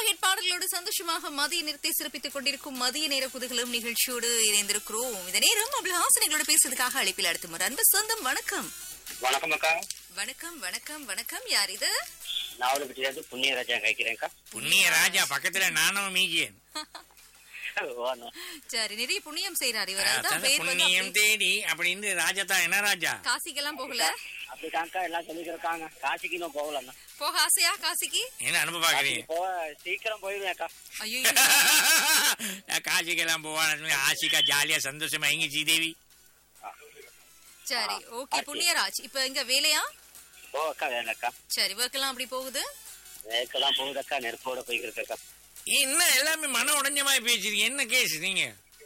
Hit பாடல்களோடு சந்தோஷமாக மதிய நேரத்தை சிறப்பித்துக் கொண்டிருக்கும் மதிய நேர புதுகளும் நிகழ்ச்சியோடு இணைந்திருக்கிறோம் இந்த நேரம் அபுல்ஹாசன் எங்களோட பேசுறதுக்காக அழைப்பில் அடுத்து முறை அன்பு சொந்தம் வணக்கம் வணக்கம் அக்கா வணக்கம் வணக்கம் வணக்கம் யார் இது நாவலப்பட்டியிலிருந்து புண்ணியராஜா கேட்கிறேன்க்கா புண்ணிய ராஜா பக்கத்துல நானும் மீகியன் வாண்ணா. சரி நிறைய புண்ணியம் செய்யறாரு இவர் அதுதான் அதான் பேர் வந்து புண்ணியம் அப்படியே தேடி அப்படின்னு ராஜா தான் என்ன ராஜா காசிக்கெல்லாம் போகல அப்படிதான்க்கா எல்லாம் சொல்லிக்கிறக்காங்க காசிக்கு இன்னும் போகலண்ணா போக ஆசையா காசிக்கு என்ன அனுப்ப பாக்குறீங்க போ சீக்கிரம் போயிடுவேன்க்கா ஐயோ காசிக்கெல்லாம் போவான் ஆசிகா ஜாலியா சந்தோஷமா எங்க ஸ்ரீதேவி சரி ஓகே புண்ணியராஜ் இப்ப இங்க வேலையா ஓ அக்கா வேணக்கா சரி ஒர்க் எல்லாம் அப்படி போகுது வேக்கெல்லாம் போகுதக்கா நெருப்போட போய்க்கிறக்கா என்ன எல்லாமே மன உடைஞ்ச மாதிரி பேசுறீங்க என்ன கேஸ் நீங்க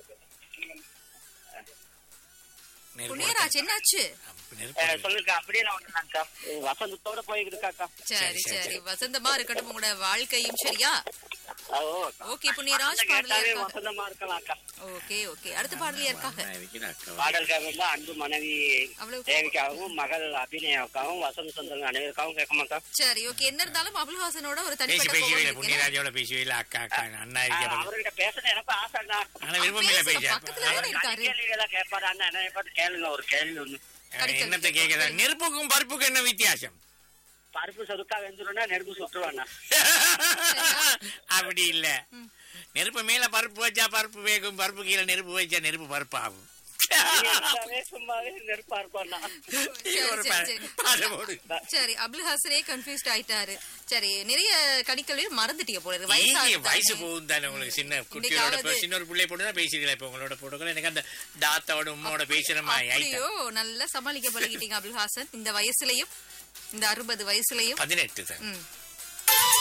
நெருப்பு புண்ணியராஜ் என்னாச்சு உடைச்சு- நெருப்பு சொல்லுக்கா அப்படியே நான் ஒண்ணுதான்க்கா வசந்தத்தோட போய்க்கிருக்காக்கா சரி சரி, சரி, சரி வசந்தமா இருக்கட்டும் உங்களோட வாழ்க்கையும் சரியா ஓ அக்கா. ஓகே புண்ணியராஜ் வசந்தம் கேட்டாவே பாடலியா வசந்தமா இருக்கலாம்க்கா ஓகே ஓகே அடுத்த பாடலியா இருக்காங்க உடைச்சு இருக்கிற அக்கா. பாடல்காக அன்பு மனைவி அவ்வளவு தேவிக்காகவும் மகள் அபிநயாவுக்காகவும் வசந்த சொந்தங்கள் அனைவருக்காகவும் கேட்கமாக்கா சரி ஓகே என்ன இருந்தாலும் அபுல்ஹாசனோட ஒரு பேசி தனிப்பட்ட பேசவே கோபம் இல்லை இருக்கு. புண்ணியராஜோட பேசவே இல்லை அக்கா அக்கா அண்ணா இருக்க பக்கம். அவர்கிட்ட பேசுறது எனக்கு ஆசைண்ணா ஆனா விருப்பம் இல்ல பேசுங்க, பேச பக்கத்துல தானே இருக்காரு கேள்விகளெல்லாம் கேட்பாரு அண்ணா என்ன பார்த்து கேளுங்க ஒரு கேள்வி ஒண்ணு கடிக்கல் என்னத்தை கேக்குறா நெருப்புக்கும் பருப்புக்கும் என்ன வித்தியாசம் பருப்பு சொருக்கா வெந்துருன்னா நெருப்பு சுட்டுருவாண்ணா அப்படி இல்ல நெருப்பு மேல பருப்பு வச்சா பருப்பு வேகும் பருப்பு கீழே நெருப்பு வச்சா நெருப்பு பருப்பு ஆகும் எல்லாமே சும்மாவே நெருப்பா இருப்பாண்ணா ஒரு சரி, சரி. பாட்டு போடு. சரி அபுல் ஹாசனே கன்ஃபியூஸ்ட் ஆயிட்டாரு சரி நிறைய கடிக்கல்வி மறந்துட்டீங்க போல இருக்கு ஈஸி வயசாகுது வயசு தானே. போகும் தானே உங்களுக்கு சின்ன குட்டியோட இன்னைக்காவது- சின்ன ஒரு பிள்ளை போட்டு தான் பேசிருக்கல இப்ப உங்களோட போட்டோக்கள் எனக்கு அந்த தாத்தாவோட உம்மோட பேசுற மாதிரி அப்படியோ ஆயிட்டேன் நல்லா சமாளிக்க பழகிட்டீங்க அபுல் ஹாசன் இந்த வயசுலயும் இந்த அறுபது வயசுலயும் பதினெட்டு தான் ம்